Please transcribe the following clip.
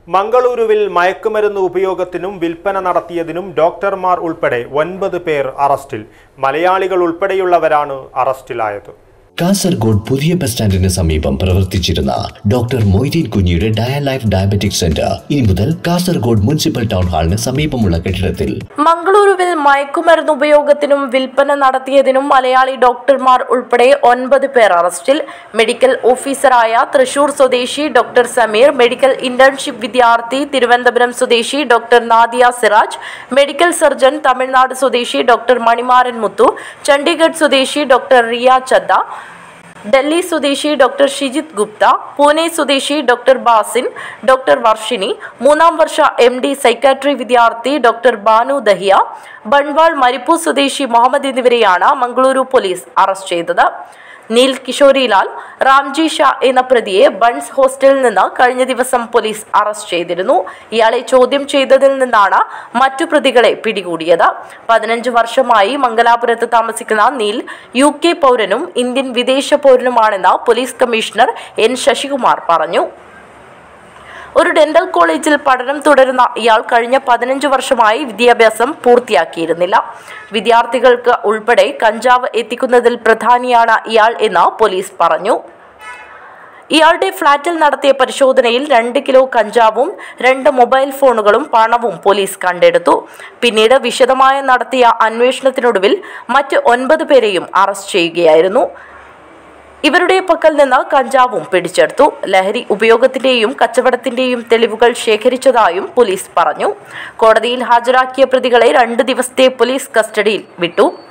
മംഗളൂരുവിൽ മയക്കുമരുന്ന് ഉപയോഗത്തിനും വിൽപ്പന നടത്തിയതിനും ഡോക്ടർമാർ ഉൾപ്പെടെ ഒൻപത് പേർ അറസ്റ്റിൽ മലയാളികൾ ഉൾപ്പെടെയുള്ളവരാണ് അറസ്റ്റിലായത് കാസർഗോഡ് പുതിയ ബസ് സ്റ്റാൻഡിന് സമീപം പ്രവർത്തിച്ചിരുന്ന ഡോക്ടർ മൊയ്തീൻ കുഞ്ഞിയുടെ ഡയലൈഫ് ഡയബറ്റിക് സെന്റർ ഇനി മുതൽ കാസർഗോഡ് മുനിസിപ്പൽ ടൗൺ ഹാളിന് സമീപമുള്ള കെട്ടിടത്തിൽ മംഗളൂരുവിൽ മയക്കുമരുന്ന് ഉപയോഗത്തിനും വിൽപ്പന നടത്തിയതിനും മലയാളി ഡോക്ടർമാർ ഉൾപ്പെടെ ഒൻപത് പേർ അറസ്റ്റിൽ മെഡിക്കൽ ഓഫീസറായ തൃശൂർ സ്വദേശി ഡോക്ടർ സമീർ മെഡിക്കൽ ഇന്റേൺഷിപ്പ് വിദ്യാർത്ഥി തിരുവനന്തപുരം സ്വദേശി doctor Nadia Siraj medical surgeon Tamil Nadu സ്വദേശി ഡോക്ടർ മണിമാരൻ മുത്തു ചണ്ഡീഗഡ് സ്വദേശി ഡോക്ടർ റിയ ചദ്ദ ഡൽഹി സ്വദേശി ഡോക്ടർ ഷിജിത് ഗുപ്ത പൂനെ സ്വദേശി ഡോക്ടർ ബാസിൻ ഡോക്ടർ വർഷിനി മൂന്നാം വർഷ എം ഡി സൈക്കാട്രി വിദ്യാർത്ഥി ഡോക്ടർ ബാനു ദഹിയ ബൺവാൾ മരിപ്പൂർ സ്വദേശി മുഹമ്മദ് എന്നിവരെയാണ് മംഗളൂരു പോലീസ് അറസ്റ്റ് ചെയ്തത് നീൽ കിഷോരിലാൽ റാംജി ഷാ എന്ന പ്രതിയെ ബൺസ് ഹോസ്റ്റലിൽ നിന്ന് കഴിഞ്ഞ ദിവസം പോലീസ് അറസ്റ്റ് ചെയ്തിരുന്നു ഇയാളെ ചോദ്യം ചെയ്തതിൽ നിന്നാണ് മറ്റു പ്രതികളെ പിടികൂടിയത് പതിനഞ്ച് വർഷമായി മംഗലാപുരത്ത് താമസിക്കുന്ന നീൽ യു കെ പൗരനും ഇന്ത്യൻ വിദേശ പൗരനുമാണെന്ന് പോലീസ് കമ്മീഷണർ എൻ ശശികുമാർ പറഞ്ഞു ഒരു ഡെന്റൽ കോളേജിൽ പഠനം തുടരുന്ന ഇയാൾ കഴിഞ്ഞ പതിനഞ്ച് വർഷമായി വിദ്യാഭ്യാസം പൂർത്തിയാക്കിയിരുന്നില്ല വിദ്യാർത്ഥികൾക്ക് ഉൾപ്പെടെ കഞ്ചാവ് എത്തിക്കുന്നതിൽ പ്രധാനിയാണ് ഇയാൾ എന്ന് പോലീസ് പറഞ്ഞു ഇയാളുടെ ഫ്ളാറ്റിൽ നടത്തിയ പരിശോധനയിൽ രണ്ട് കിലോ കഞ്ചാവും രണ്ട് മൊബൈൽ ഫോണുകളും പണവും പോലീസ് കണ്ടെടുത്തു പിന്നീട് വിശദമായ നടത്തിയ അന്വേഷണത്തിനൊടുവിൽ മറ്റ് ഒൻപത് പേരെയും അറസ്റ്റ് ചെയ്യുകയായിരുന്നു ഇവരുടെ പക്കൽ നിന്ന് കഞ്ചാവും പിടിച്ചെടുത്തു ലഹരി ഉപയോഗത്തിന്റെയും കച്ചവടത്തിന്റെയും തെളിവുകൾ ശേഖരിച്ചതായും പോലീസ് പറഞ്ഞു കോടതിയിൽ ഹാജരാക്കിയ പ്രതികളെ രണ്ട് ദിവസത്തെ പോലീസ് കസ്റ്റഡിയിൽ വിട്ടു